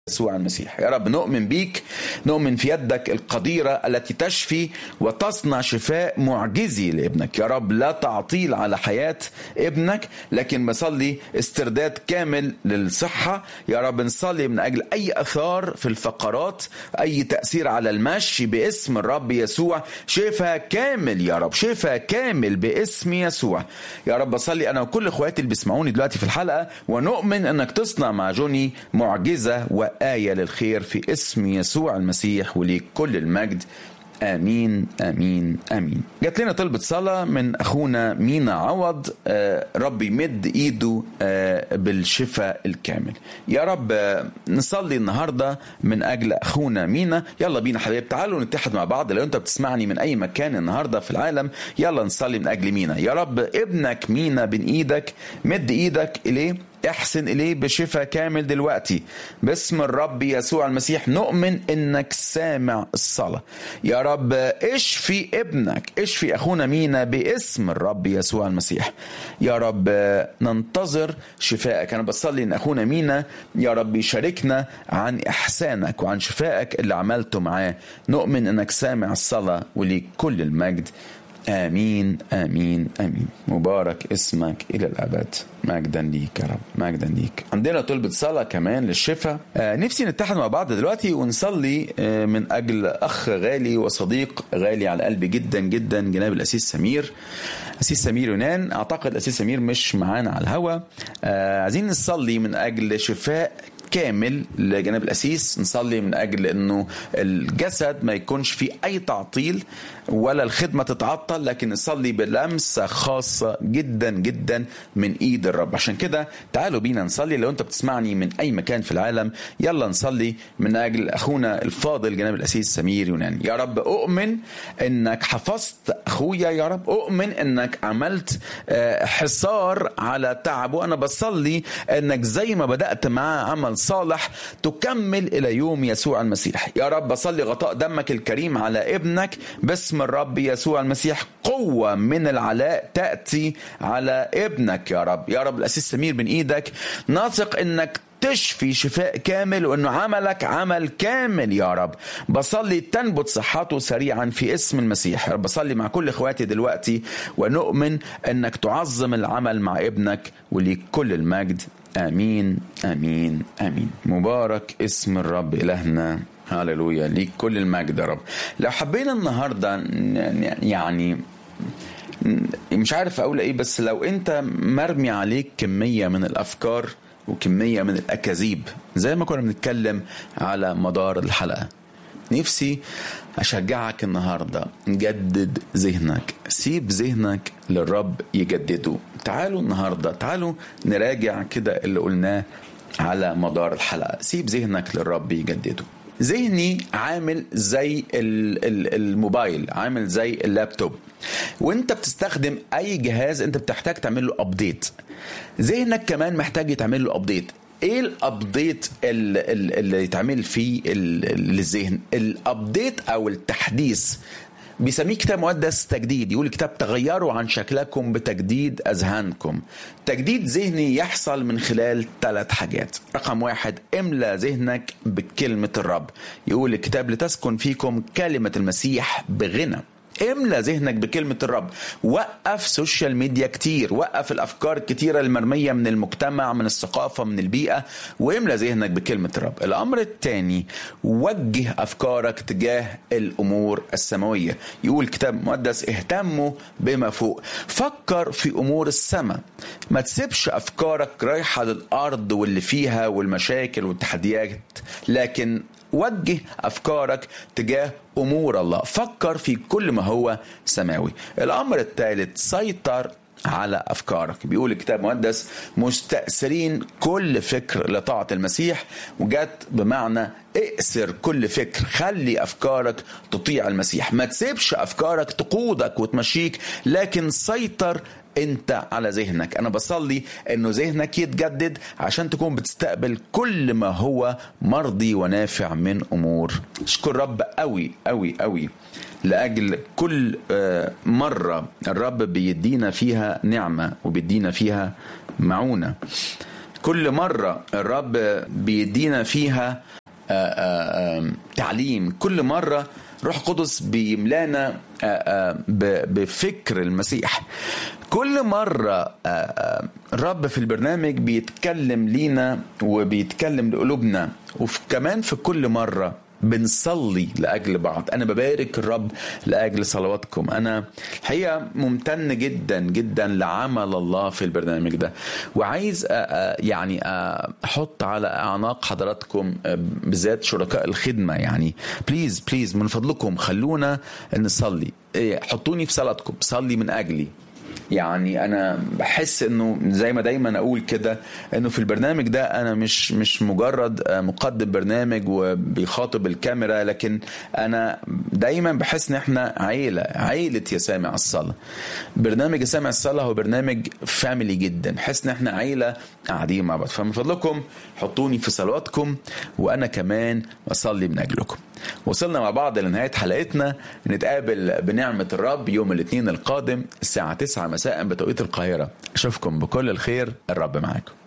يسوع المسيح يا رب نؤمن بيك نؤمن في يدك القديرة التي تشفي وتصنع شفاء معجزي لابنك يا رب لا تعطيل على حياة ابنك لكن بصلي استرداد كامل للصحة يا رب نصلي من أجل أي أثار في الفقرات أي تأثير على المشي باسم الرب يسوع شفاء كامل يا رب شفاء كامل باسم يسوع يا رب بصلي أنا وكل إخواتي اللي بيسمعوني دلوقتي في الحلقة ونؤمن أنك تصنع مع جوني معجزة وآية للخير في اسم يسوع المسيح وليك كل المجد امين امين امين جات لنا طلبة صلاة من اخونا مينا عوض آه رب يمد ايده آه بالشفاء الكامل يا رب آه نصلي النهاردة من اجل اخونا مينا يلا بينا حبايب تعالوا نتحد مع بعض لو انت بتسمعني من اي مكان النهاردة في العالم يلا نصلي من اجل مينا يا رب ابنك مينا بين ايدك مد ايدك اليه احسن اليه بشفاء كامل دلوقتي باسم الرب يسوع المسيح نؤمن انك سامع الصلاه يا رب اشفي ابنك اشفي اخونا مينا باسم الرب يسوع المسيح يا رب ننتظر شفائك انا بصلي ان اخونا مينا يا رب يشاركنا عن احسانك وعن شفائك اللي عملته معاه نؤمن انك سامع الصلاه وليك كل المجد امين امين امين مبارك اسمك الى الابد مجدا ليك يا رب مجدا ليك عندنا طلبة صلاة كمان للشفاء آه نفسي نتحد مع بعض دلوقتي ونصلي آه من أجل أخ غالي وصديق غالي على قلبي جدا جدا جناب الأسيس سمير أسيس سمير يونان أعتقد أسيس سمير مش معانا على الهوا آه عايزين نصلي من أجل شفاء كامل لجناب الأسيس نصلي من أجل أنه الجسد ما يكونش فيه أي تعطيل ولا الخدمة تتعطل لكن نصلي بلمسة خاصة جدا جدا من إيد الرب عشان كده تعالوا بينا نصلي لو أنت بتسمعني من أي مكان في العالم يلا نصلي من أجل أخونا الفاضل جناب الأسيس سمير يونان يا رب أؤمن أنك حفظت أخويا يا رب أؤمن أنك عملت حصار على تعبه أنا بصلي أنك زي ما بدأت معاه عمل صالح تكمل إلى يوم يسوع المسيح يا رب بصلي غطاء دمك الكريم على ابنك باسم الرب يسوع المسيح قوة من العلاء تأتي على ابنك يا رب يا رب الأسيس سمير من إيدك ناثق أنك تشفي شفاء كامل وانه عملك عمل كامل يا رب بصلي تنبت صحته سريعا في اسم المسيح يا رب بصلي مع كل اخواتي دلوقتي ونؤمن انك تعظم العمل مع ابنك وليك كل المجد امين امين امين مبارك اسم الرب الهنا هللويا ليك كل المجد يا رب لو حبينا النهارده يعني مش عارف اقول ايه بس لو انت مرمي عليك كميه من الافكار وكميه من الاكاذيب زي ما كنا بنتكلم على مدار الحلقه نفسي اشجعك النهارده جدد ذهنك سيب ذهنك للرب يجدده تعالوا النهارده تعالوا نراجع كده اللي قلناه على مدار الحلقه سيب ذهنك للرب يجدده ذهني عامل زي الموبايل عامل زي اللابتوب وانت بتستخدم اي جهاز انت بتحتاج تعمل له ابديت ذهنك كمان محتاج يتعمل له ابديت ايه الابديت اللي يتعمل فيه للذهن الابديت او التحديث بيسميه كتاب مقدس تجديد يقول الكتاب تغيروا عن شكلكم بتجديد اذهانكم تجديد ذهني يحصل من خلال ثلاث حاجات رقم واحد املى ذهنك بكلمة الرب يقول الكتاب لتسكن فيكم كلمة المسيح بغنى املى ذهنك بكلمة الرب وقف سوشيال ميديا كتير وقف الأفكار الكتيرة المرمية من المجتمع من الثقافة من البيئة واملى ذهنك بكلمة الرب الأمر الثاني وجه أفكارك تجاه الأمور السماوية يقول كتاب مقدس اهتموا بما فوق فكر في أمور السماء ما تسيبش أفكارك رايحة للأرض واللي فيها والمشاكل والتحديات لكن وجه افكارك تجاه امور الله فكر في كل ما هو سماوي الامر الثالث سيطر على افكارك بيقول الكتاب المقدس مستأثرين كل فكر لطاعة المسيح وجت بمعنى اقسر كل فكر خلي افكارك تطيع المسيح ما تسيبش افكارك تقودك وتمشيك لكن سيطر انت على ذهنك انا بصلي انه ذهنك يتجدد عشان تكون بتستقبل كل ما هو مرضي ونافع من امور اشكر رب قوي قوي قوي لاجل كل مره الرب بيدينا فيها نعمه وبيدينا فيها معونه كل مرة الرب بيدينا فيها تعليم كل مرة روح قدس بيملانا بفكر المسيح كل مرة الرب في البرنامج بيتكلم لينا وبيتكلم لقلوبنا وكمان في كل مرة بنصلي لاجل بعض انا ببارك الرب لاجل صلواتكم انا الحقيقه ممتن جدا جدا لعمل الله في البرنامج ده وعايز يعني احط على اعناق حضراتكم بالذات شركاء الخدمه يعني بليز بليز من فضلكم خلونا نصلي حطوني في صلاتكم صلي من اجلي يعني انا بحس انه زي ما دايما اقول كده انه في البرنامج ده انا مش مش مجرد مقدم برنامج وبيخاطب الكاميرا لكن انا دايما بحس ان احنا عيله عيله يا سامع الصلاه برنامج يا سامع الصلاه هو برنامج فاميلي جدا بحس ان احنا عيله قاعدين مع بعض فمن فضلكم حطوني في صلواتكم وانا كمان بصلي من اجلكم وصلنا مع بعض لنهايه حلقتنا نتقابل بنعمه الرب يوم الاثنين القادم الساعه 9 مساء بتوقيت القاهره اشوفكم بكل الخير الرب معاكم